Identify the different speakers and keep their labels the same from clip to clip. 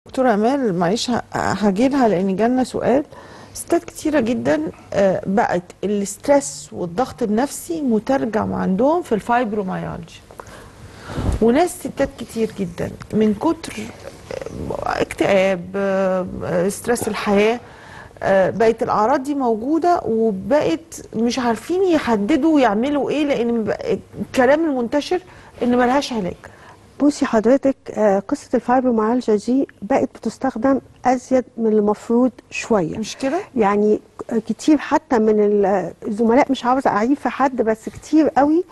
Speaker 1: دكتورة امال معلش هاجي لها لان جالنا سؤال ستات كتيرة جدا آه، بقت الاسترس والضغط النفسي مترجم عندهم في الفايبروميالجيا وناس ستات كتير جدا من كتر آه، اكتئاب آه، آه، ستريس الحياة آه، بقت الاعراض دي موجودة وبقت مش عارفين يحددوا يعملوا ايه لان بقى الكلام المنتشر ان ملهاش علاج
Speaker 2: بصي حضرتك آه، قصة الفايبروميالجيا دي بقت بتستخدم أزيد من المفروض شوية
Speaker 1: مش كده؟
Speaker 2: يعني كتير حتى من ال- الزملاء مش عاوزة أعيب في حد بس كتير قوي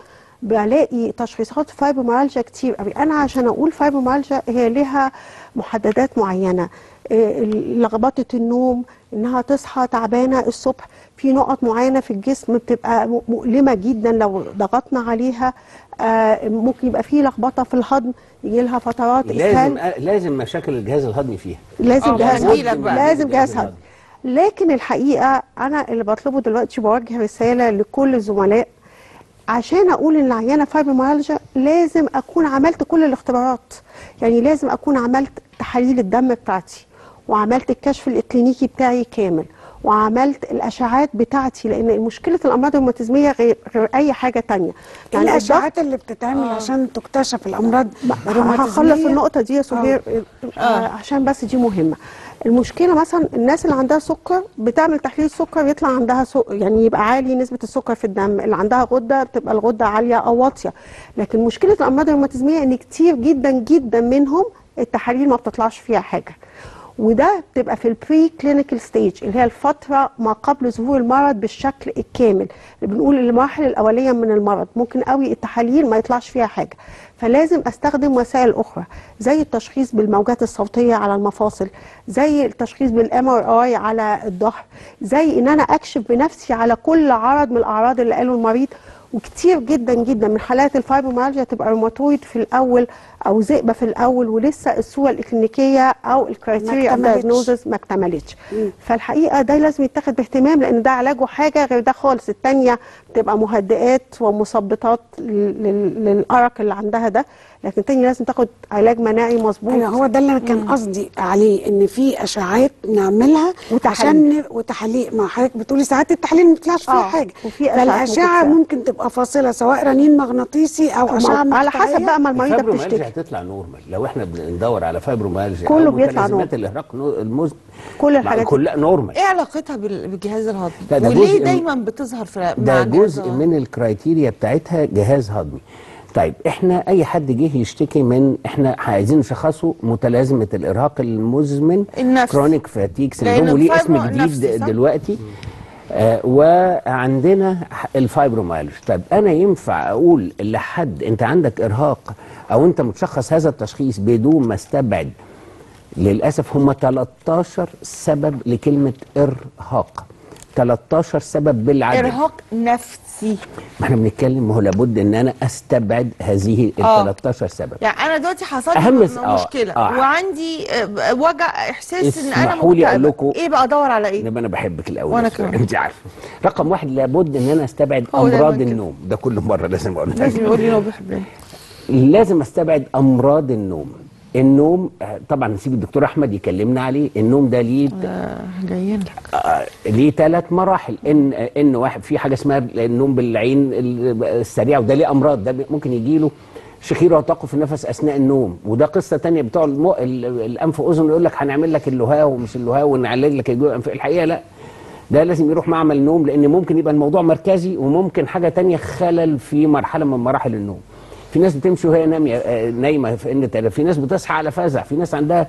Speaker 2: بلاقي تشخيصات فايبروميالجيا كتير قوي أنا عشان أقول فايبروميالجيا هي لها محددات معينة آه، لخبطة النوم إنها تصحى تعبانة الصبح في نقط معينة في الجسم بتبقى م- مؤلمة جدا لو ضغطنا عليها آه، ممكن يبقى في لخبطة في الهضم يجي لها فترات
Speaker 3: لازم
Speaker 2: إسهال
Speaker 3: لازم مشاكل الجهاز الهضمي فيها
Speaker 2: لازم
Speaker 1: آه،
Speaker 2: جهاز
Speaker 1: هجيلك
Speaker 2: هضمي
Speaker 1: بقى.
Speaker 2: لازم جهاز
Speaker 3: جهاز
Speaker 2: هضمي لكن الحقيقه انا اللي بطلبه دلوقتي بوجه رساله لكل الزملاء عشان اقول ان العيانه فايبروميالجيا لازم اكون عملت كل الاختبارات يعني لازم اكون عملت تحاليل الدم بتاعتي وعملت الكشف الاكلينيكي بتاعي كامل وعملت الاشعاعات بتاعتي لان مشكله الامراض الروماتيزميه غير, غير اي حاجه تانية
Speaker 4: يعني
Speaker 2: الضغط-
Speaker 4: الاشعاعات اللي بتتعمل
Speaker 1: آه.
Speaker 4: عشان تكتشف الامراض
Speaker 2: هخلص
Speaker 4: الروماتيزميه
Speaker 2: النقطة دي يا سهير آه. عشان بس دي مهمة المشكلة مثلا الناس اللي عندها سكر بتعمل تحليل سكر يطلع عندها سو يعني يبقى عالي نسبة السكر في الدم اللي عندها غدة بتبقى الغدة عالية أو واطية لكن مشكلة الأمراض الروماتيزمية إن كتير جدا جدا منهم التحاليل ما بتطلعش فيها حاجة وده بتبقى في البري كلينيكال ستيج اللي هي الفتره ما قبل ظهور المرض بالشكل الكامل اللي بنقول المراحل الاوليه من المرض ممكن قوي التحاليل ما يطلعش فيها حاجه فلازم استخدم وسائل اخرى زي التشخيص بالموجات الصوتيه على المفاصل زي التشخيص بالام ار اي على الظهر زي ان انا اكشف بنفسي على كل عرض من الاعراض اللي قاله المريض وكتير جدا جدا من حالات الفايبروميالجيا تبقى روماتويد في الاول او ذئبه في الاول ولسه الصوره الاكلينيكيه او الكرايتيريا اوف
Speaker 4: ما اكتملتش.
Speaker 2: دايجنوزس ما اكتملتش فالحقيقه ده لازم يتاخد باهتمام لان ده علاجه حاجه غير ده خالص الثانيه بتبقى مهدئات ومثبطات لل- لل- للارق اللي عندها ده لكن الثانيه لازم تاخد علاج مناعي مظبوط
Speaker 4: ايوه هو ده اللي انا كان قصدي عليه ان في اشعاعات نعملها
Speaker 2: وتحاليل.
Speaker 4: عشان ن- وتحاليل ما حضرتك بتقولي ساعات التحاليل ما بيطلعش فيها
Speaker 2: آه،
Speaker 4: حاجه
Speaker 2: وفي أشعاعات ممكن
Speaker 4: فالاشعه
Speaker 2: تساعد.
Speaker 4: ممكن تبقى فاصله سواء رنين مغناطيسي او اشعه
Speaker 2: على حسب
Speaker 4: مقطعية.
Speaker 2: بقى ما المريضه
Speaker 3: الفايبروميالجيا
Speaker 2: بتشتكي
Speaker 3: هتطلع نورمال لو احنا بندور على فايبروميالجيا
Speaker 2: كله
Speaker 3: أو
Speaker 2: بيطلع
Speaker 3: متلازمات الارهاق نو- المزمن
Speaker 2: كل الحاجات دي.
Speaker 3: كلها نورمال
Speaker 1: ايه علاقتها بال- بالجهاز الهضمي؟
Speaker 3: لا، ده
Speaker 1: وليه
Speaker 3: جزء من-
Speaker 1: دايما بتظهر في مع
Speaker 3: ده
Speaker 1: الجهاز
Speaker 3: جزء
Speaker 1: الهضمي؟
Speaker 3: من الكرايتيريا بتاعتها جهاز هضمي طيب احنا اي حد جه يشتكي من احنا عايزين نشخصه متلازمه الارهاق المزمن
Speaker 1: النفسي.
Speaker 3: كرونيك فاتيك
Speaker 1: لأن
Speaker 3: سندروم وليه اسم
Speaker 1: الفايبرو
Speaker 3: جديد
Speaker 1: نفسي، صح؟
Speaker 3: دلوقتي آه وعندنا ح- الفايبروميالجيا طيب انا ينفع اقول لحد انت عندك ارهاق او انت متشخص هذا التشخيص بدون ما استبعد للاسف هم 13 سبب لكلمه ارهاق 13 سبب بالعدد
Speaker 1: ارهاق نفسي
Speaker 3: ما احنا بنتكلم ما هو لابد ان انا استبعد هذه ال
Speaker 1: آه.
Speaker 3: 13 سبب
Speaker 1: يعني انا دلوقتي حصل
Speaker 3: أهم
Speaker 1: لي
Speaker 3: س-
Speaker 1: م-
Speaker 3: آه،
Speaker 1: مشكله
Speaker 3: آه.
Speaker 1: وعندي آه، وجع احساس ان انا
Speaker 3: اسمحوا لي أقول
Speaker 1: مكتئبه
Speaker 3: لكم-
Speaker 1: ايه بقى ادور على ايه؟
Speaker 3: يبقى انا بحبك الاول
Speaker 1: وأنا
Speaker 3: يا أستاذ،
Speaker 1: كمان.
Speaker 3: انت عارفه رقم واحد لابد ان انا استبعد
Speaker 1: هو دايماً
Speaker 3: امراض
Speaker 1: كده.
Speaker 3: النوم ده كل مره لازم اقول
Speaker 1: لازم يقول لي انه بيحبني
Speaker 3: لازم استبعد امراض النوم النوم آه، طبعا نسيب الدكتور احمد يكلمنا عليه النوم ده ليه
Speaker 1: آه، جايين لك
Speaker 3: آه، ليه ثلاث مراحل ان آه، ان واحد في حاجه اسمها النوم بالعين ال- السريع وده ليه امراض ده ممكن يجي له شخيره وتوقف النفس اثناء النوم وده قصه تانية بتوع المو... ال- الانف واذن يقول لك هنعمل لك اللهاه ومش اللهاه ونعالج لك الجو الانف الحقيقه لا ده لازم يروح معمل نوم لان ممكن يبقى الموضوع مركزي وممكن حاجه تانية خلل في مرحله من مراحل النوم في ناس بتمشي وهي ناميه آه، نايمه في ان في ناس بتصحى على فزع في ناس عندها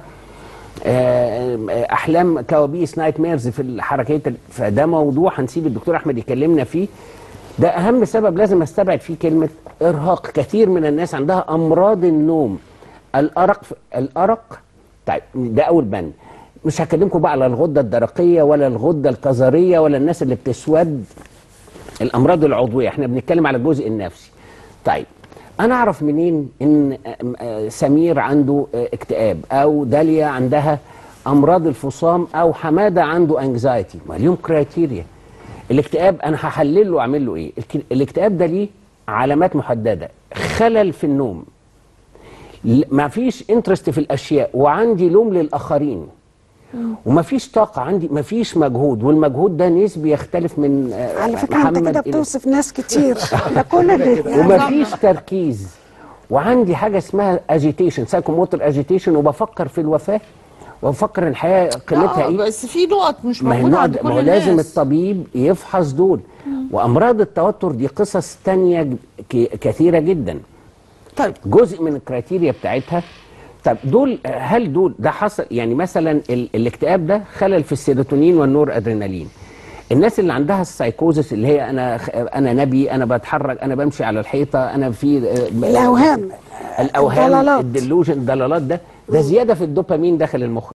Speaker 3: آه، آه، احلام كوابيس نايت ميرز في الحركات ال- فده موضوع هنسيب الدكتور احمد يكلمنا فيه ده اهم سبب لازم استبعد فيه كلمه ارهاق كثير من الناس عندها امراض النوم الارق الارق طيب ده اول بند مش هكلمكم بقى على الغده الدرقيه ولا الغده الكظريه ولا الناس اللي بتسود الامراض العضويه احنا بنتكلم على الجزء النفسي طيب انا اعرف منين ان آم، آه، سمير عنده آه، اكتئاب او داليا عندها امراض الفصام او حماده عنده انكزايتي ما ليهم كرايتيريا الاكتئاب انا هحلل له واعمل له ايه الك- الاكتئاب ده ليه علامات محدده خلل في النوم ل- ما فيش انترست في الاشياء وعندي لوم للاخرين وما فيش طاقه عندي ما فيش مجهود والمجهود ده نسبي يختلف من آه،
Speaker 4: على فكره انت
Speaker 3: محمد
Speaker 4: كده
Speaker 3: إلى-
Speaker 4: بتوصف ناس كتير
Speaker 2: ده كل اللي
Speaker 3: ومفيش تركيز وعندي حاجه اسمها اجيتيشن سايكوموتر اجيتيشن وبفكر في الوفاه وبفكر الحياه قيمتها
Speaker 1: آه،
Speaker 3: ايه
Speaker 1: بس في نقط مش
Speaker 3: ما هي
Speaker 1: موجوده
Speaker 3: النوع
Speaker 1: عند
Speaker 3: ده-
Speaker 1: كل
Speaker 3: ما هو لازم
Speaker 1: الناس.
Speaker 3: الطبيب يفحص دول وامراض التوتر دي قصص تانية ج- ك- كثيره جدا
Speaker 1: طيب
Speaker 3: جزء من الكرايتيريا بتاعتها طب دول هل دول ده حصل يعني مثلا ال الاكتئاب ده خلل في السيروتونين والنور ادرينالين الناس اللي عندها السايكوزس اللي هي انا خ- انا نبي انا بتحرك انا بمشي على الحيطه انا في
Speaker 4: الاوهام
Speaker 3: الاوهام
Speaker 4: الضلالات.
Speaker 3: الديلوجن الضلالات ده ده زياده في الدوبامين داخل المخ